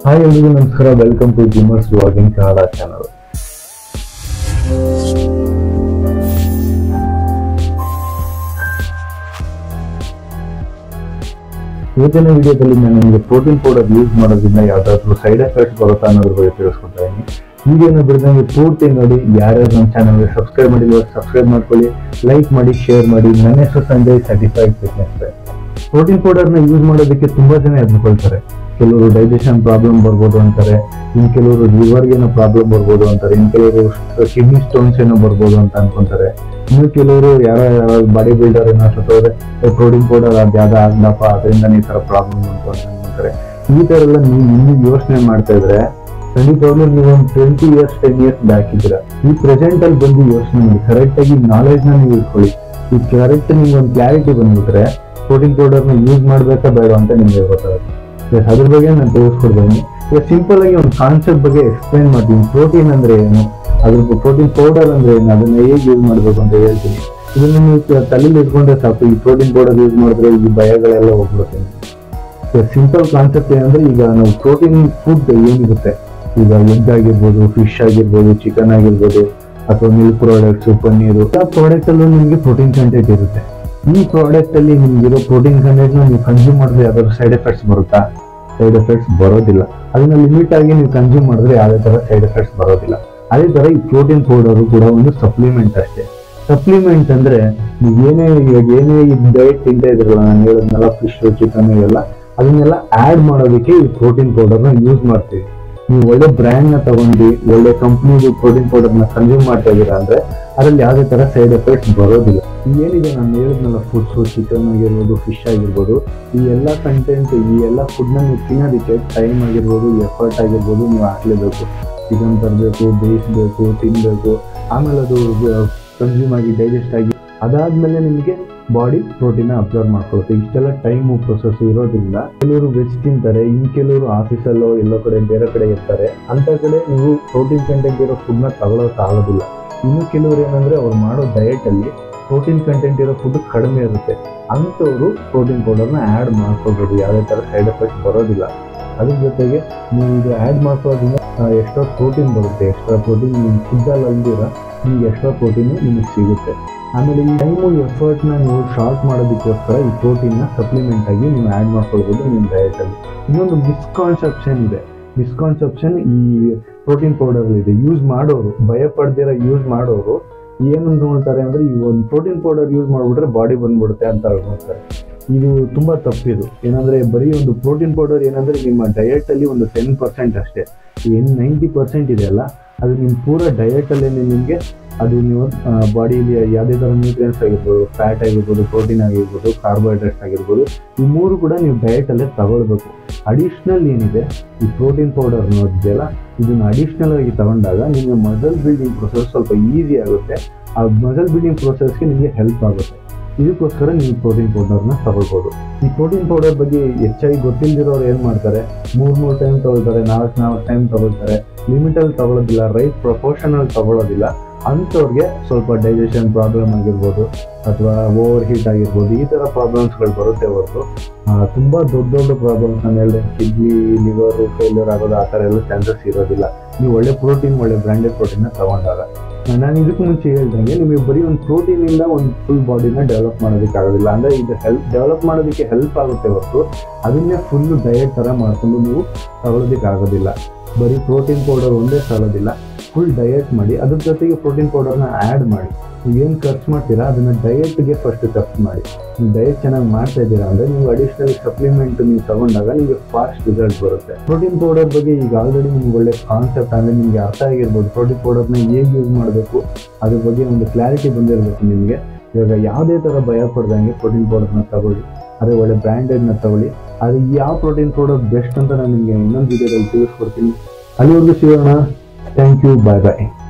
hi ಎಲ್ರಿಗೂ ನಮಸ್ಕಾರ welcome to gymmers vlogging Kannada channel ಇವತ್ತಿನ ವಿಡಿಯೋದಲ್ಲಿ ನಾನು ನಿಮಗೆ ಪ್ರೋಟೀನ್ ಪೌಡರ್ ಯೂಸ್ ಮಾಡೋದ್ರಿಂದ ಯಾವ್ದಾದ್ರು ಸೈಡ್ ಎಫೆಕ್ಟ್ಸ್ ಬರುತ್ತಾ ಅನ್ನೋದ್ರ ಬಗ್ಗೆ ತಿಳಿಸ್ಕೊಡ್ತಾ ಇದ್ದೀನಿ ವಿಡಿಯೋನ ಬಿಡ್ದಂಗೆ ಪೂರ್ತಿ ನೋಡಿ ಯಾರ್ಯಾರು ನಮ್ಮ ಚಾನಲ್ಗೆ ಸಬ್ಸ್ಕ್ರೈಬ್ ಮಾಡಿಲ್ಲ ಸಬ್ಸ್ಕ್ರೈಬ್ ಮಾಡ್ಕೊಳ್ಳಿ ಲೈಕ್ ಮಾಡಿ ಶೇರ್ ಮಾಡಿ ನನ್ನ ಹೆಸರು ಸಂಜಯ್ ಸರ್ಟಿಫೈಡ್ ಫಿಟ್ನೆಸ್ ಪ್ರೋಟೀನ್ ಪೌಡರ್ನ ಯೂಸ್ ಮಾಡೋದಕ್ಕೆ ತುಂಬಾ ಜನ ಎದ್ಕೊಳ್ತಾರೆ ಕೆಲವರು ಡೈಜೆಷನ್ ಪ್ರಾಬ್ಲಮ್ ಬರ್ಬೋದು ಅಂತಾರೆ ಇನ್ ಕೆಲವರು ಲಿವರ್ ಏನೋ ಪ್ರಾಬ್ಲಮ್ ಬರ್ಬೋದು ಅಂತಾರೆ ಇನ್ ಕೆಲವರು ಕಿಡ್ನಿ ಸ್ಟೋನ್ಸ್ ಏನೋ ಬರ್ಬೋದು ಅಂತ ಅನ್ಕೊಂತಾರೆ ಇನ್ನು ಕೆಲವರು ಯಾರ ಬಾಡಿ ಬಿಲ್ಡರ್ ಏನೋ ಸತ್ತೋದ್ರೆ ಪ್ರೋಟೀನ್ ಪೌಡರ್ ಅದು ಯಾವ್ದು ಆಗ್ದಪ್ಪ ಅದರಿಂದ ಈ ತರ ಪ್ರಾಬ್ಲಮ್ ಉಂಟು ಅಂತ ಅನ್ಕೊಂತಾರೆ ಈ ತರ ಎಲ್ಲ ನೀವು ಇನ್ನೂ ಯೋಚನೆ ಮಾಡ್ತಾ ಇದ್ರೆ ಖಂಡಿತವಾಗ್ಲೂ ನೀವು ಒಂದು twenty years ten years back ಇದ್ದೀರಾ ಈ ಪ್ರೆಸೆಂಟ್ ಅಲ್ಲಿ ಬಂದು ಯೋಚನೆ ಮಾಡಿ ಕರೆಕ್ಟ್ ಆಗಿ ನಾಲೆಜ್ ನ ನೀವು ಇಟ್ಕೊಳ್ಳಿ ಈ ಕರೆಕ್ಟ್ ನಿಮ್ಗೆ ಒಂದು ಕ್ಲಾರಿಟಿ ಬಂದ್ಬಿಟ್ರೆ ಪ್ರೋಟೀನ್ ಪೌಡರ್ನ ಯೂಸ್ ಮಾಡ್ಬೇಕಾ ಬೇಡ ಅಂತ ನಿಮ್ಗೆ ಗೊತ್ತಾಗುತ್ತೆ Yes, ಅದ್ರ ಬಗ್ಗೆ ನಾನು ತಿಳಿಸ್ಕೊಡ್ತೀನಿ ಈಗ ಸಿಂಪಲ್ ಆಗಿ ಒಂದು ಕಾನ್ಸೆಪ್ಟ್ ಬಗ್ಗೆ ಎಕ್ಸ್ಪ್ಲೈನ್ ಮಾಡ್ತೀನಿ ಪ್ರೋಟೀನ್ ಅಂದ್ರೆ ಏನು ಅದ್ರ ಪ್ರೋಟೀನ್ ಪೌಡರ್ ಅಂದ್ರೆ ಏನು ಅದನ್ನ ಹೇಗೆ ಯೂಸ್ ಮಾಡ್ಬೇಕು ಅಂತ ಹೇಳ್ತೀನಿ ಇದನ್ನ ನೀವು ತಲೆಯಲ್ಲಿ ಇಟ್ಕೊಂಡ್ರೆ ಸಾಕು ಈ ಪ್ರೋಟೀನ್ ಪೌಡರ್ ಯೂಸ್ ಮಾಡಿದ್ರೆ ಈ ಭಯಗಳೆಲ್ಲ ಹೋಗ್ಬಿಡುತ್ತೆ ಸಿಂಪಲ್ ಕಾನ್ಸೆಪ್ಟ್ ಏನಂದ್ರೆ ಈಗ ನಾವು ಪ್ರೋಟೀನ್ ಫುಡ್ ಏನಿರುತ್ತೆ ಈಗ ಎಗ್ ಆಗಿರ್ಬೋದು ಫಿಶ್ ಆಗಿರ್ಬೋದು ಚಿಕನ್ ಆಗಿರ್ಬೋದು ಅಥವಾ ಮಿಲ್ಕ್ ಪ್ರಾಡಕ್ಟ್ಸ್ ಪನ್ನೀರು ಆ ಪ್ರಾಡಕ್ಟ್ ಅಲ್ಲೂ ನಿಮಗೆ ಪ್ರೋಟೀನ್ ಕಂಟೆಂಟ್ ಇರುತ್ತೆ ಈ ಪ್ರಾಡಕ್ಟ್ ಅಲ್ಲಿ ನಿಮ್ಗಿರೋ ಪ್ರೋಟೀನ್ ಕಂಟೆಂಟ್ ನೀವು ಕನ್ಸ್ಯೂಮ್ ಮಾಡಿದ್ರೆ ಯಾವ್ದಾದ್ರು ಸೈಡ್ ಎಫೆಕ್ಟ್ಸ್ ಬರುತ್ತಾ ಸೈಡ್ ಎಫೆಕ್ಟ್ಸ್ ಬರೋದಿಲ್ಲ ಅದನ್ನ ಲಿಮಿಟ್ ಆಗಿ ನೀವು ಕನ್ಸ್ಯೂಮ್ ಮಾಡಿದ್ರೆ ಯಾವುದೇ ತರ ಸೈಡ್ ಎಫೆಕ್ಟ್ಸ್ ಬರೋದಿಲ್ಲ ಅದೇ ತರ ಈ ಪ್ರೋಟೀನ್ ಪೌಡರ್ ಕೂಡ ಒಂದು ಸಪ್ಲಿಮೆಂಟ್ ಅಷ್ಟೇ ಸಪ್ಲಿಮೆಂಟ್ ಅಂದ್ರೆ ನೀವು ಏನೇ ಇವಾಗ ಏನೇ ಡಯಟ್ ತಿಂತಾ ಇದ್ರಲ್ಲ ನಾನು ಹೇಳದ್ನೆಲ್ಲ ಫಿಶ್ ಚಿಕನ್ ಇವೆಲ್ಲ ಅದನ್ನೆಲ್ಲ ಆಡ್ ಮಾಡೋದಕ್ಕೆ ಈ ಪ್ರೋಟೀನ್ ಪೌಡರ್ನ ಯೂಸ್ ಮಾಡ್ತೀವಿ ನೀವು ಒಳ್ಳೆ ಬ್ರ್ಯಾಂಡ್ ನ ತಗೊಂಡು ಒಳ್ಳೆ ಕಂಪ್ನಿದು ಪ್ರೋಟೀನ್ ಪೌಡರ್ ನ ಕನ್ಸ್ಯೂಮ್ ಮಾಡ್ತಾ ಇದೀರಾ ಅಂದ್ರೆ ಅದ್ರಲ್ಲಿ ಯಾವುದೇ ತರ ಸೈಡ್ ಎಫೆಕ್ಟ್ಸ್ ಬರೋದಿಲ್ಲ ಈ ಏನಿದೆ ನಾನು ಹೇಳಿದ್ನಲ್ಲ ಫುಡ್ಸು ಚಿಕನ್ ಆಗಿರ್ಬೋದು ಫಿಶ್ ಆಗಿರ್ಬೋದು ಈ ಎಲ್ಲ ಕಂಟೆಂಟ್ ಈ ಎಲ್ಲ ಫುಡ್ನ ನೀವು ತಿನ್ನೋದಕ್ಕೆ ಟೈಮ್ ಆಗಿರ್ಬೋದು ಎಫರ್ಟ್ ಆಗಿರ್ಬೋದು ನೀವು ಹಾಕ್ಲೇಬೇಕು ಚಿಕನ್ ತರಬೇಕು ಬೇಯಿಸ್ಬೇಕು ತಿನ್ಬೇಕು ಆಮೇಲೆ ಅದು ಕನ್ಸ್ಯೂಮ್ ಆಗಿ ಡೈಜೆಸ್ಟ್ ಆಗಿ ಅದಾದ್ಮೇಲೆ ನಿಮಗೆ ಬಾಡಿ ಪ್ರೋಟೀನ್ ಅಬ್ಸರ್ವ್ ಮಾಡ್ಕೊಳುತ್ತೆ ಇಷ್ಟೆಲ್ಲ ಟೈಮ್ ಪ್ರೊಸೆಸ್ ಇರೋದ್ರಿಂದ ಕೆಲವರು ವೆಜ್ ತಿಂತಾರೆ ಇನ್ ಕೆಲವರು ಆಫೀಸಲ್ಲೋ ಎಲ್ಲೋ ಕಡೆ ಬೇರೆ ಕಡೆ ಇರ್ತಾರೆ ಅಂತ ಕಡೆ ನೀವು ಪ್ರೋಟೀನ್ ಕಂಟೆಂಟ್ ಇರೋ ಫುಡ್ನ ತಗೊಳಕ್ ಆಗೋದಿಲ್ಲ ಇನ್ನು ಕೆಲವರು ಏನಂದ್ರೆ ಅವ್ರು ಮಾಡೋ ಡಯಟ್ ಅಲ್ಲಿ ಪ್ರೋಟೀನ್ ಕಂಟೆಂಟ್ ಇರೋ ಫುಡ್ ಕಡಿಮೆ ಇರುತ್ತೆ ಅಂಥವ್ರು ಪ್ರೋಟೀನ್ ಪೌಡರ್ನ ಆ್ಯಡ್ ಮಾಡ್ಕೋಬೋದು ಯಾವುದೇ ಥರ ಸೈಡ್ ಎಫೆಕ್ಟ್ ಬರೋದಿಲ್ಲ ಅದ್ರ ಜೊತೆಗೆ ನೀವು ಇದು ಆ್ಯಡ್ ಮಾಡ್ಕೊಳ್ಳೋದ್ರಿಂದ ಎಕ್ಸ್ಟ್ರಾ ಪ್ರೋಟೀನ್ ಬರುತ್ತೆ ಎಕ್ಸ್ಟ್ರಾ ಪ್ರೋಟೀನ್ ನಿಮ್ಮ ಫುಡ್ಡಲ್ಲಿ ಅಲ್ದಿರ ನಿಮ್ಗೆ ಎಕ್ಸ್ಟ್ರಾ ಪ್ರೋಟೀನ್ ನಿಮಗೆ ಸಿಗುತ್ತೆ ಆಮೇಲೆ ಈ ಟೈಮು ಎಫರ್ಟ್ನ ನೀವು ಶಾರ್ಟ್ ಮಾಡೋದಕ್ಕೋಸ್ಕರ ಈ ಪ್ರೋಟೀನ್ನ ಸಪ್ಲಿಮೆಂಟ್ ಆಗಿ ನೀವು ಆ್ಯಡ್ ಮಾಡ್ಕೊಳ್ಬೋದು ನಿಮ್ಮ ಡಯಟಲ್ಲಿ ಇನ್ನೊಂದು ಮಿಸ್ಕಾನ್ಸೆಪ್ಷನ್ ಇದೆ ಮಿಸ್ಕಾನ್ಸೆಪ್ಷನ್ ಈ ಪ್ರೋಟೀನ್ ಪೌಡರ್ ಇದೆ ಯೂಸ್ ಮಾಡೋರು ಭಯ ಪಡ್ದಿರ ಯೂಸ್ ಮಾಡೋರು ಏನು ಅಂದ್ಕೊಳ್ತಾರೆ ಅಂದ್ರೆ ಈ ಒಂದು ಪ್ರೋಟೀನ್ ಪೌಡರ್ ಯೂಸ್ ಮಾಡಿಬಿಟ್ರೆ ಬಾಡಿ ಬಂದ್ಬಿಡುತ್ತೆ ಅಂತ ಅನ್ಕೊಳ್ತಾರೆ ಇದು ತುಂಬಾ ತಪ್ಪಿದು ಏನಂದ್ರೆ ಬರೀ ಒಂದು ಪ್ರೋಟೀನ್ ಪೌಡರ್ ಏನಂದ್ರೆ ನಿಮ್ಮ ಡಯಟ್ ಅಲ್ಲಿ ಒಂದು ಟೆನ್ ಪರ್ಸೆಂಟ್ ಅಷ್ಟೇ ಏನು ನೈಂಟಿ ಪರ್ಸೆಂಟ್ ಇದೆಯಲ್ಲ ಅದು ನಿಮ್ಮ ಪೂರ ಡಯಟ್ ಅಲ್ಲೇ ನಿಮಗೆ ಅದು ನೀವು ಬಾಡಿಯಲ್ಲಿ ಯಾವುದೇ ಥರ ನ್ಯೂಟ್ರಿಯನ್ಸ್ ಆಗಿರ್ಬೋದು ಫ್ಯಾಟ್ ಆಗಿರ್ಬೋದು ಪ್ರೋಟೀನ್ ಆಗಿರ್ಬೋದು ಕಾರ್ಬೋಹೈಡ್ರೇಟ್ಸ್ ಆಗಿರ್ಬೋದು ಈ ಮೂರು ಕೂಡ ನೀವು ಡಯಟ್ ಅಲ್ಲೇ ತಗೊಳ್ಬೇಕು ಅಡಿಷ್ನಲ್ ಏನಿದೆ ಈ ಪ್ರೋಟೀನ್ ಪೌಡರ್ ಅನ್ನೋದಿದೆಯಲ್ಲ ಇದನ್ನ ಅಡಿಷ್ನಲ್ ಆಗಿ ತಗೊಂಡಾಗ ನಿಮ್ಮ ಮಸಲ್ ಬಿಲ್ಡಿಂಗ್ ಪ್ರೊಸೆಸ್ ಸ್ವಲ್ಪ ಈಸಿ ಆಗುತ್ತೆ ಆ ಮಸಲ್ ಬಿಲ್ಡಿಂಗ್ ಪ್ರೊಸೆಸ್ಗೆ ನಿಮಗೆ ಹೆಲ್ಪ್ ಆಗುತ್ತೆ ಇದಕ್ಕೋಸ್ಕರ ನೀವು ಪ್ರೋಟೀನ್ ಪೌಡರ್ನ ತಗೊಳ್ಬೋದು ಈ ಪ್ರೋಟೀನ್ ಪೌಡರ್ ಬಗ್ಗೆ ಹೆಚ್ಚಾಗಿ ಗೊತ್ತಿಲ್ದಿರೋರು ಏನು ಮಾಡ್ತಾರೆ ಮೂರ್ ಮೂರು ಟೈಮ್ ತಗೊಳ್ತಾರೆ ನಾಲ್ಕು ನಾಲ್ಕು ಟೈಮ್ ತಗೊಳ್ತಾರೆ ಲಿಮಿಟಲ್ಲಿ ತಗೊಳ್ಳೋದಿಲ್ಲ ರೈಟ್ ಪ್ರಪೋರ್ಷನಲ್ ತಗೊಳ್ಳೋದಿಲ್ಲ ಅಂಥವ್ರಿಗೆ ಸ್ವಲ್ಪ ಡೈಜೆಷನ್ ಪ್ರಾಬ್ಲಮ್ ಆಗಿರ್ಬೋದು ಅಥವಾ ಓವರ್ ಹೀಟ್ ಆಗಿರ್ಬೋದು ಈ ಥರ ಪ್ರಾಬ್ಲಮ್ಸ್ಗಳು ಬರುತ್ತೆ ಹೊರತು ತುಂಬ ದೊಡ್ಡ ದೊಡ್ಡ ಪ್ರಾಬ್ಲಮ್ಸ್ ನಾನು ಹೇಳಿದೆ ಕಿಡ್ನಿ ಲಿವರ್ ಫೇಲ್ಯೂರ್ ಆಗೋದು ಆ ಥರ ಎಲ್ಲ ಚಾನ್ಸಸ್ ಇರೋದಿಲ್ಲ ನೀವು ಒಳ್ಳೆ ಪ್ರೋಟೀನ್ ಒಳ್ಳೆ ಬ್ರ್ಯಾಂಡೆಡ್ ಪ್ರೋಟೀನ್ನ ತಗೊಂಡಾಗ ನಾನು ಇದಕ್ಕೂ ಮುಂಚೆ ಹೇಳ್ದಂಗೆ ನಿಮಗೆ ಬರೀ ಒಂದು ಪ್ರೋಟೀನಿಂದ ಒಂದು ಫುಲ್ ಬಾಡಿನ ಡೆವಲಪ್ ಮಾಡೋದಕ್ಕೆ ಆಗೋದಿಲ್ಲ ಅಂದರೆ ಇದು ಹೆಲ್ಪ್ ಡೆವಲಪ್ ಮಾಡೋದಕ್ಕೆ ಹೆಲ್ಪ್ ಆಗುತ್ತೆ ಹೊರತು ಅದನ್ನೇ ಫುಲ್ ಡಯಟ್ ಥರ ಮಾಡಿಕೊಂಡು ನೀವು ತಗೊಳ್ಳೋದಕ್ಕೆ ಆಗೋದಿಲ್ಲ ಬರೀ ಪ್ರೋಟೀನ್ ಪೌಡರ್ ಒಂದೇ ಸಾಲೋದಿಲ್ಲ ಫುಲ್ ಡಯಟ್ ಮಾಡಿ ಅದ್ರ ಜೊತೆಗೆ ಪ್ರೋಟೀನ್ ಪೌಡರ್ನ ಆ್ಯಡ್ ಮಾಡಿ ನೀವೇನು ಖರ್ಚು ಮಾಡ್ತೀರಾ ಅದನ್ನ ಡಯಟ್ಗೆ ಫಸ್ಟ್ ಖರ್ಚು ಮಾಡಿ ನೀವು ಡಯಟ್ ಚೆನ್ನಾಗಿ ಮಾಡ್ತಾ ಇದ್ದೀರಾ ಅಂದರೆ ನೀವು ಅಡಿಷ್ನಲ್ ಸಪ್ಲಿಮೆಂಟ್ ನೀವು ತಗೊಂಡಾಗ ನಿಮಗೆ ಫಾಸ್ಟ್ ರಿಸಲ್ಟ್ ಬರುತ್ತೆ ಪ್ರೋಟೀನ್ ಪೌಡರ್ ಬಗ್ಗೆ ಈಗ ಆಲ್ರೆಡಿ ನಿಮ್ಗೆ ಒಳ್ಳೆ ಕಾನ್ಸೆಪ್ಟ್ ಅಂದರೆ ನಿಮಗೆ ಅರ್ಥ ಆಗಿರ್ಬೋದು ಪ್ರೋಟೀನ್ ಪೌಡರ್ನ ಹೇಗೆ ಯೂಸ್ ಮಾಡಬೇಕು ಅದ್ರ ಬಗ್ಗೆ ಒಂದು ಕ್ಲಾರಿಟಿ ಬಂದಿರಬೇಕು ನಿಮಗೆ ಇವಾಗ ಯಾವುದೇ ಥರ ಭಯ ಪಡ್ದಂಗೆ ಪ್ರೋಟೀನ್ ಪೌಡರ್ನ ತಗೊಳ್ಳಿ ಅದೇ ಒಳ್ಳೆ ಬ್ರ್ಯಾಂಡೆಡ್ನ ತಗೊಳ್ಳಿ ಅದು ಯಾವ ಪ್ರೋಟೀನ್ ಪೌಡರ್ ಬೆಸ್ಟ್ ಅಂತ ನಾನು ನಿಮಗೆ ಇನ್ನೊಂದು ವಿಡಿಯೋದಲ್ಲಿ ತಿಳಿಸ್ಕೊಡ್ತೀನಿ ಅಲ್ಲಿವರೆಗೂ ಸಿಗೋಣ ಥ್ಯಾಂಕ್ ಯು ಬಾಯ್ ಬಾಯ್